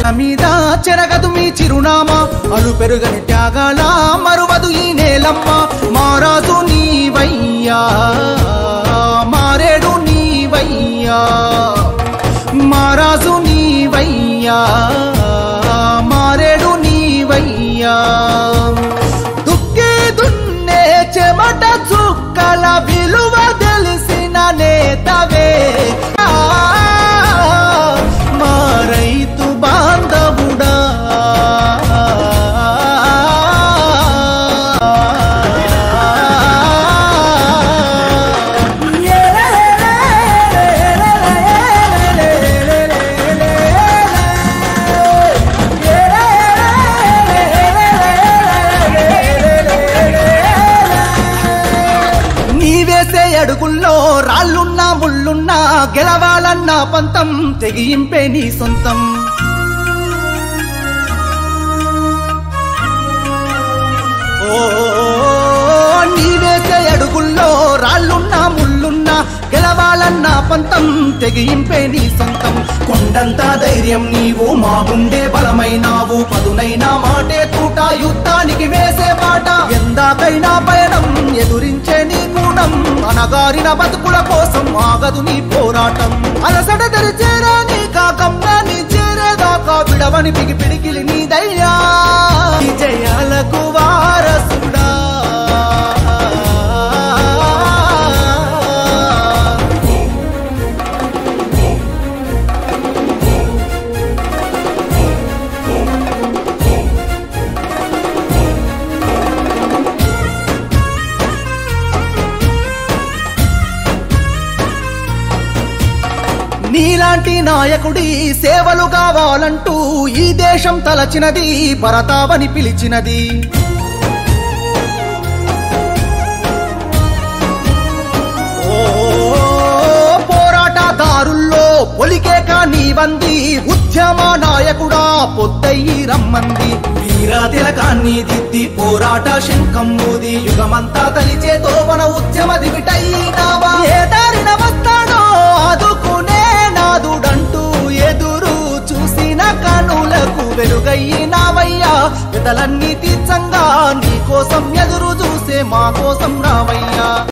మీద చెరగదు మీ చిరునామా అలు పెరుగని త్యాగాల మరువదు ఈ నేలమ్మ మారాజు నీవయ్యా మారేడు నీవయ్యా మారాజు నీవయ్యా మారేడు నీవయ్యా దుక్కి దున్నే చెమట చుక్కల విలువ తెలిసిన నేతవే ఆ, మా రైతు బాంధవుడా నీవేసే అడుగుల్లో రాళ్ళున్నా ముళ్ళున్నా గెలవాలన్న పంతం తెగింపే నీ సొంతం ఓ నీవేసే అడుగుల్లో రాళ్ళున్నా ముళ్ళున్నా గెలవాలన్న పంతం తెగింపే నీ సొంతం కొండంత ధైర్యం నీవు మా గుండె బలమైనావు పదునైన మాటే తూట యుద్ధానికి వేసే పాట ఎందాకైనా పయనం ఎదురించే నీ గుణం అనగారిన బతుకుల కోసం ఆగదు నీ పోరాటం అలసట తెరిచేరా నీ కాకంగా నీ చేరేదాకా విడవని పిగి పిడికిలి నీ దయ్యా విజయాలకు వారసుడా నీలాంటి నాయకుడి సేవలు కావాలంటూ ఈ దేశం తలచినది భరతావని పిలిచినది ఓ పోరాటదారుల్లో పొలికే కానీ వంది ఉద్యమ నాయకుడా పొద్దయ్యి రమ్మంది వీర తిలకాన్ని దిద్ది పోరాట శంఖం మోది యుగమంతా తలిచే తోవన ఉద్యమ దివిటైనావా ఏ దారిన వస్తాడో ఆదుకునే నాదుడంటూ ఎదురు చూసిన కనులకు వెలుగయ్యినావయ్యా పెదలన్నీ తీర్చంగా నీ కోసం ఎదురు చూసే మా కోసం రావయ్యా